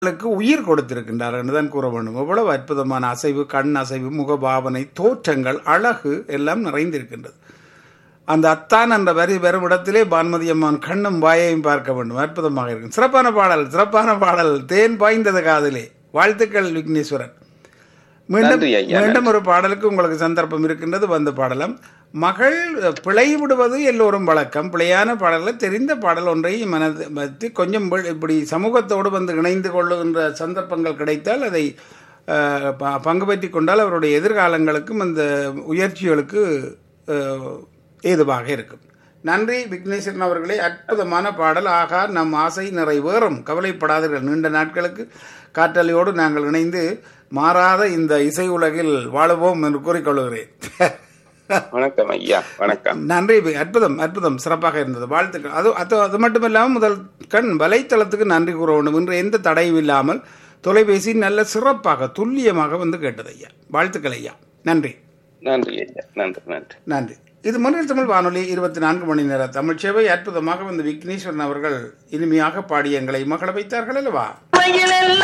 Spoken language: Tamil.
ளுக்கு உயிர் கொடுத்திருக்கின்றார் என்றுதான் கூற வேண்டும் எவ்வளவு அற்புதமான அசைவு கண் அசைவு முகபாவனை தோற்றங்கள் அழகு எல்லாம் நிறைந்திருக்கின்றது அந்த அத்தான் என்ற வரி வரும் இடத்திலே பான்மதி அம்மான் கண்ணும் வாயையும் பார்க்க வேண்டும் அற்புதமாக இருக்கும் சிறப்பான பாடல் சிறப்பான பாடல் தேன் பாய்ந்தது காதிலே வாழ்த்துக்கள் விக்னேஸ்வரன் மீண்டும் நன்றி ஐயா, மீண்டும் ஒரு பாடலுக்கு உங்களுக்கு சந்தர்ப்பம் இருக்கின்றது வந்து பாடலாம் மகள் பிழை விடுவது எல்லோரும் வழக்கம் பிழையான பாடல்கள் தெரிந்த பாடல் ஒன்றை மனது வைத்து கொஞ்சம் வி- இப்படி சமூகத்தோடு வந்து இணைந்து கொள்ளுகின்ற சந்தர்ப்பங்கள் கிடைத்தால் அதை அஹ், ப- பங்கு பற்றி கொண்டால் அவருடைய எதிர்காலங்களுக்கும் அந்த உயர்ச்சிகளுக்கு அஹ், ஏதுவாக இருக்கும் நன்றி விக்னேஸ்வரன் அவர்களே அற்புதமான பாடல் ஆகா நம் ஆசை நிறைவேறும் கவலைப்படாதீர்கள் நீண்ட நாட்களுக்கு காற்றலையோடு நாங்கள் இணைந்து மாறாத இந்த இசை உலகில் வாழுவோம் என்று கூறிக்கொள்கிறேன் வணக்கம் ஐயா வணக்கம் நன்றி அற்புதம் அற்புதம் சிறப்பாக இருந்தது வாழ்த்துக்கள் அது அது அது மட்டும் இல்லாமல் முதல் கண் வலைத்தளத்துக்கு நன்றி கூற வேண்டும் என்று எந்த தடையும் இல்லாமல் தொலைபேசி நல்ல சிறப்பாக துல்லியமாக வந்து கேட்டது ஐயா வாழ்த்துக்கள் ஐயா நன்றி நன்றி ஐயா நன்றி நன்றி நன்றி இது மன்றில் தமிழ் வானொலி இருபத்தி நான்கு மணி நேர தமிழ் சேவை அற்புதமாக வந்து விக்னேஸ்வரன் அவர்கள் இனிமையாக பாடி எங்களை மகள வைத்தார்கள் அல்லவா